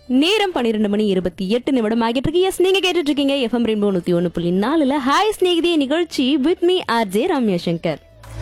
நேரம் பன்னிரெண்டு மணி இருபத்தி எட்டு நிமிடம் ஆகிட்டு இருக்கு எஸ் நீங்க கேட்டுட்டு இருக்கீங்க எஃப்எம் ரெயின்போ நூத்தி ஒன்று புள்ளி நாலுல ஹாய் ஸ்நேகிதி நிகழ்ச்சி with me R J Ramya Shankar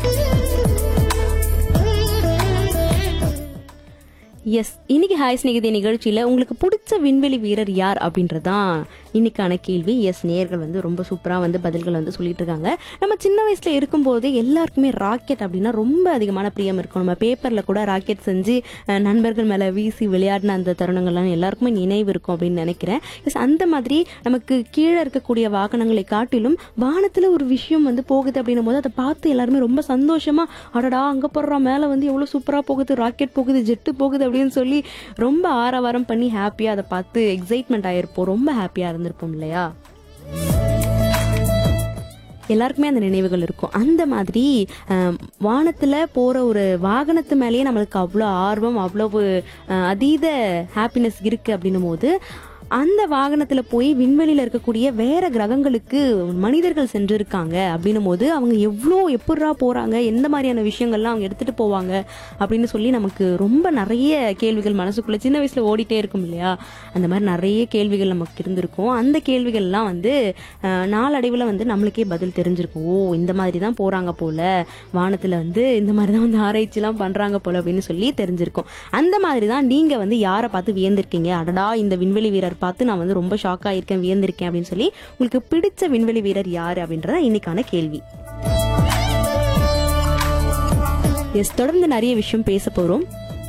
yes இன்னைக்கு ஹாய் ஸ்நேகிதி நிகழ்ச்சியில உங்களுக்கு பிடிச்ச விண்வெளி வீரர் யார் அப்படின்றதான் இன்னைக்கான கேள்வி எஸ் நேயர்கள் வந்து ரொம்ப சூப்பரா வந்து பதில்கள் வந்து சொல்லிட்டு இருக்காங்க நம்ம சின்ன வயசுல இருக்கும்போதே எல்லாருக்குமே ராக்கெட் அப்படின்னா ரொம்ப அதிகமான பிரியம் இருக்கும் நம்ம பேப்பர்ல கூட ராக்கெட் செஞ்சு அஹ், நண்பர்கள் மேல வீசி விளையாடின அந்த தருணங்கள்லாம் எல்லாருக்குமே நினைவு இருக்கும் அப்படின்னு நினைக்கிறேன் எஸ் அந்த மாதிரி நமக்கு கீழே இருக்கக்கூடிய வாகனங்களை காட்டிலும் வானத்துல ஒரு விஷயம் வந்து போகுது அப்படின்னும் போது அதை பார்த்து எல்லாருமே ரொம்ப சந்தோஷமா அடடா அங்க போடுறோம் மேல வந்து எவ்வளவு சூப்பரா போகுது ராக்கெட் போகுது ஜெட்டு போகுது அப்படின்னு சொல்லி ரொம்ப ஆரவாரம் பண்ணி ஹாப்பியா அதை பார்த்து எக்ஸைட்மெண்ட் ஆயிருப்போம் ரொம்ப ஹாப்பியா இருந்திருப்போம் இல்லையா எல்லாருக்குமே அந்த நினைவுகள் இருக்கும் அந்த மாதிரி ஆம், வானத்துல போற ஒரு வாகனத்து மேலேயே நம்மளுக்கு அவ்வளோ ஆர்வம் அவ்வளவு அஹ், அதீத ஹாப்பினஸ் இருக்கு அப்படின்னும் போது அந்த வாகனத்துல போய் விண்வெளியில இருக்கக்கூடிய வேற கிரகங்களுக்கு மனிதர்கள் சென்றிருக்காங்க அப்படின்னும் போது அவங்க எவ்வளோ எப்படிரா போறாங்க எந்த மாதிரியான விஷயங்கள்லாம் அவங்க எடுத்துட்டு போவாங்க அப்படின்னு சொல்லி நமக்கு ரொம்ப நிறைய கேள்விகள் மனசுக்குள்ள சின்ன வயசுல ஓடிட்டே இருக்கும் இல்லையா அந்த மாதிரி நிறைய கேள்விகள் நமக்கு இருந்திருக்கும் அந்த கேள்விகள்லாம் வந்து அஹ், நாளடைவுல வந்து நம்மளுக்கே பதில் தெரிஞ்சிருக்கும் ஓ இந்த மாதிரி தான் போறாங்க போல வானத்துல வந்து இந்த மாதிரி தான் வந்து ஆராய்ச்சிலாம் பண்றாங்க போல அப்படின்னு சொல்லி தெரிஞ்சிருக்கும் அந்த மாதிரி தான் நீங்க வந்து யாரை பார்த்து வியந்திருக்கீங்க அடடா இந்த விண்வெளி வீரர் பார்த்து நான் வந்து ரொம்ப ஷாக் ஆயிருக்கேன் வியந்திருக்கேன் அப்படின்னு சொல்லி உங்களுக்கு பிடிச்ச விண்வெளி வீரர் யாரு அப்படின்றத இன்னைக்கான கேள்வி எஸ் தொடர்ந்து நிறைய விஷயம் பேச போறோம்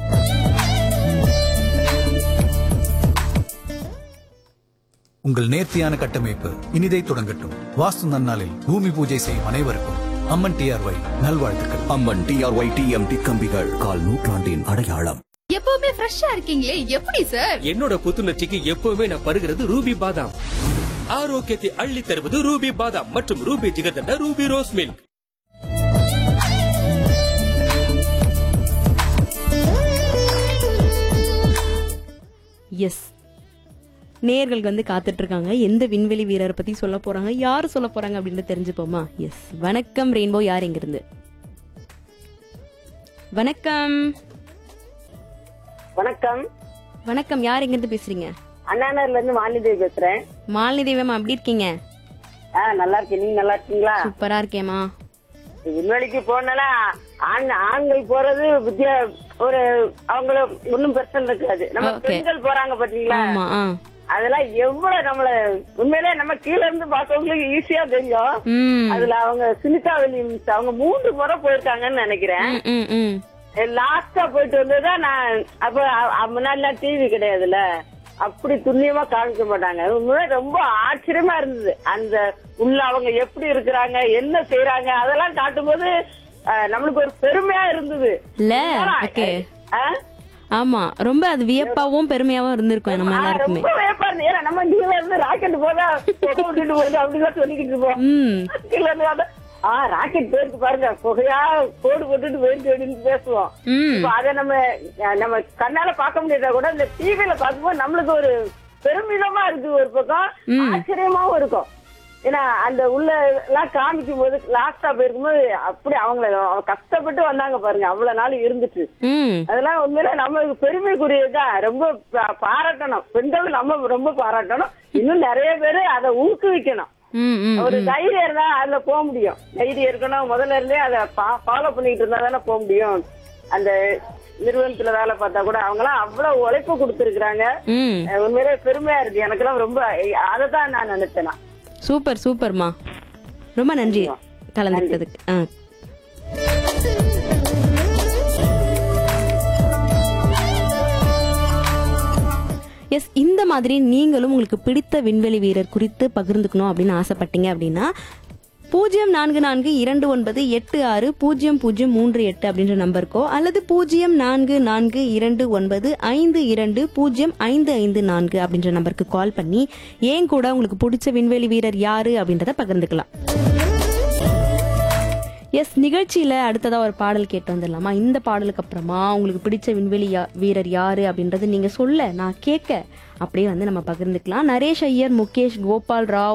உங்கள் நேர்த்தியான கட்டமைப்பு இனிதை தொடங்கட்டும் வாஸ்து நன்னாளில் பூமி பூஜை செய்யும் அனைவருக்கும் அம்மன் டிஆர்ஒய் நல்வாழ்த்துக்கள் அம்மன் டிஆர்ஒய் டிஎம்டி கம்பிகள் கால் நூற்றாண்டின் அடையாளம் எப்பவுமே ஃப்ரெஷ்ஷா இருக்கீங்களே எப்படி சார் என்னோட புத்துணர்ச்சிக்கு எப்பவுமே நான் பருகிறது ரூபி பாதாம் ஆரோக்கியத்தை அள்ளி தருவது ரூபி பாதாம் மற்றும் Ruby jigarthanda Ruby rose milk yes நேயர்கள் வந்து காத்துட்டு இருக்காங்க எந்த விண்வெளி வீரரை பத்தி சொல்ல போறாங்க யார் சொல்ல போறாங்க அப்படின்னு தெரிஞ்சுப்போமா எஸ் வணக்கம் ரெயின்போ யார் எங்கிருந்து வணக்கம் வணக்கம் வணக்கம் யார் எங்கிருந்து பேசுறீங்க அண்ணாநகர்ல இருந்து மாலிதேவி பேசுறேன் மாலினி தேவமா எப்படி இருக்கீங்க ஆ நல்லா இருக்கேன் நீங்க நல்லா இருக்கீங்களா சூப்பரா இருக்கேமா விண்வெளிக்கு போனா ஆண் ஆண்கள் போறது வித்தியா ஒரு அவங்கள ஒண்ணும் பிரச்சனை இருக்காது நம்ம Okay. பெண்கள் போறாங்க பாத்தீங்களா ஆமா ஆ அதெல்லாம் எவ்வளவு நம்மள உண்மையிலே நம்ம கீழ இருந்து பாக்கவங்களுக்கு ஈஸியா தெரியும் ம் அதுல அவங்க சுனிதா வில்லியம்ஸ் அவங்க மூன்று முறை போயிருக்காங்கன்னு நினைக்கிறேன் ம், ம் ம் லாஸ்டா போயிட்டு வந்ததுதான் நான் அப்ப அ- முன்னாடிலாம் டிவி கிடையாதுல்ல அப்படி துல்லியமா காமிக்க மாட்டாங்க உண்மையிலே ரொம்ப ஆச்சரியமா இருந்தது அந்த உள்ள அவங்க எப்படி இருக்கிறாங்க என்ன செய்யறாங்க அதெல்லாம் காட்டும்போது அஹ், நம்மளுக்கு ஒரு பெருமையா இருந்தது இல்ல ஓகே ஆ? ஆமா ரொம்ப அது வியப்பாவும் பெருமையாவும் இருந்திருக்கும் நம்ம ஆ, எல்லாருக்குமே ரொம்ப வியப்பா இருந்தது ஏன்னா நம்ம கீழ இருந்து ராக்கெட் போதா புகை விட்டுட்டு போகுது அப்படிதான் சொல்லிக்கிட்டு இருப்போம் ம் கீழ இருந்து வந்தா, ஆ ராக்கெட் போயிருக்கு பாருங்க புகையா கோடு போட்டுட்டு போயிருக்கு அப்படின்னு பேசுவோம் ம் இப்ப அத நம்ம அஹ், நம்ம கண்ணால பார்க்க முடியாதா கூட இந்த டிவில பார்க்கும்போது நம்மளுக்கு ஒரு பெருமிதமா இருக்கு ஒரு பக்கம் ஆச்சரியமாவும் இருக்கும் ஏன்னா அந்த உள்ள எல்லாம் காமிக்கும் போது லாஸ்டா போயிருக்கும்போது அப்படி அவங்கள கஷ்டப்பட்டு வந்தாங்க பாருங்க அவ்வளவு நாள் இருந்துச்சு ம் அதெல்லாம் உண்மையில நம்மளுக்கு பெருமைக்குரியதுதான் ரொம்ப பா- பாராட்டணும் பெண்கள் நம்ம ரொம்ப பாராட்டணும் இன்னும் நிறைய பேரு அதை ஊக்குவிக்கணும் ம் ம் ஒரு தைரியம் இருந்தா அதுல போக முடியும் தைரியம் இருக்கணும் முதல்ல இருந்தே அதை ஃபாலோ பண்ணிட்டு இருந்தா தானே போக முடியும் அந்த நிறுவனத்துல வேலை பார்த்தா கூட அவங்க எல்லாம் அவ்வளவு உழைப்பு கொடுத்திருக்கிறாங்க ம் அஹ் உண்மையிலே பெருமையா இருக்கு எனக்கெல்லாம் ரொம்ப அதை தான் நான் நினைச்சேன் நான். சூப்பர் சூப்பர்மா ரொம்ப நன்றி கலந்துக்கிட்டதுக்கு ஆ எஸ் இந்த மாதிரி நீங்களும் உங்களுக்கு பிடித்த விண்வெளி வீரர் குறித்து பகிர்ந்துக்கணும் அப்படின்னு ஆசைப்பட்டீங்க அப்படின்னா பூஜ்ஜியம் நான்கு நான்கு இரண்டு ஒன்பது எட்டு ஆறு பூஜ்ஜியம் பூஜ்ஜியம் மூன்று எட்டு அப்படின்ற நம்பருக்கோ அல்லது பூஜ்ஜியம் நான்கு நான்கு இரண்டு ஒன்பது ஐந்து இரண்டு பூஜ்ஜியம் ஐந்து ஐந்து நான்கு அப்படின்ற நம்பருக்கு கால் பண்ணி ஏன் கூட உங்களுக்கு பிடிச்ச விண்வெளி வீரர் யாரு அப்படின்றத பகிர்ந்துக்கலாம் எஸ் நிகழ்ச்சியில அடுத்ததா ஒரு பாடல் கேட்டு வந்துடலாமா இந்த பாடலுக்கு அப்புறமா உங்களுக்கு பிடிச்ச விண்வெளி யா- வீரர் யாரு அப்படின்றது நீங்க சொல்ல நான் கேட்க அப்படியே வந்து நம்ம பகிர்ந்துக்கலாம் நரேஷ் ஐயர் முகேஷ் கோபால் ராவ்